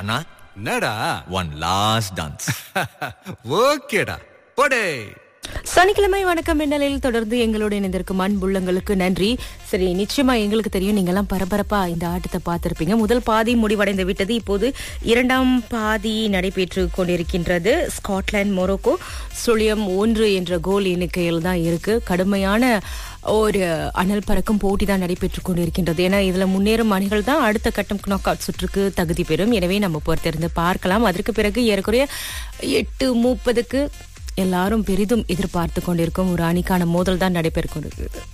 அண்ணா என்னடா one last dance ஓகேடா போடே சனிக்கிழமை வணக்கம் மின்னலில் தொடர்ந்து எங்களோட இணைந்திருக்கும் அன்புள்ளங்களுக்கு நன்றி சரி நிச்சயமா எங்களுக்கு தெரியும் நீங்க எல்லாம் பரபரப்பா இந்த ஆட்டத்தை பார்த்திருப்பீங்க முதல் பாதி முடிவடைந்து விட்டது இப்போது இரண்டாம் பாதி நடைபெற்று கொண்டிருக்கின்றது ஸ்காட்லாந்து மொரோக்கோ சுழியம் ஒன்று என்ற கோல் எண்ணிக்கையில் தான் இருக்கு கடுமையான ஒரு அனல் பறக்கும் போட்டி தான் நடைபெற்றுக் கொண்டிருக்கின்றது ஏன்னா இதுல முன்னேறும் அணிகள் தான் அடுத்த கட்டம் நாக் அவுட் சுற்றுக்கு தகுதி பெறும் எனவே நம்ம பொறுத்திருந்து பார்க்கலாம் அதற்கு பிறகு ஏறக்குறைய எட்டு முப்பதுக்கு எல்லாரும் பெரிதும் எதிர்பார்த்து கொண்டிருக்கும் ஒரு அணிக்கான மோதல் தான் நடைபெற கொண்டிருக்கு